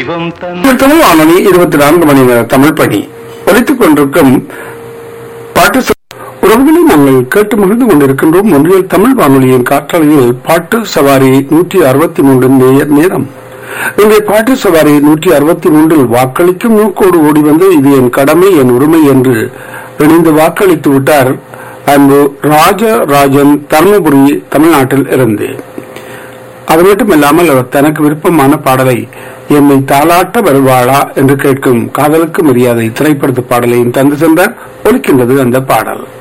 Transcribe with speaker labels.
Speaker 1: தெய்வம் தன்
Speaker 2: தமிழ் வானொலி இருபத்தி நான்கு மணி நேர தமிழ் பணி ஒலித்துக் கொண்டிருக்கும் பாட்டு ச- உறவுகளை நாங்கள் கேட்டு மகிழ்ந்து கொண்டிருக்கின்றோம் ஒன்றியல் தமிழ் வானொலியின் காற்றலையில் பாட்டு சவாரி நூற்றி அறுபத்தி மூன்று நேயர் நேரம் இன்றைய பாட்டு சவாரி நூற்றி அறுபத்தி மூன்றில் வாக்களிக்கும் நோக்கோடு ஓடி வந்து இது என் கடமை என் உரிமை என்று இணைந்து வாக்களித்து விட்டார் அன்பு ராஜராஜன் தர்மபுரி தமிழ்நாட்டில் இருந்து அது மட்டுமில்லாமல் அவர் தனக்கு விருப்பமான பாடலை என்னை தாளாட்ட வருவாளா என்று கேட்கும் காதலுக்கு மரியாதை திரைப்படத்து பாடலையும் தந்து சென்றார் ஒலிக்கின்றது அந்த பாடல்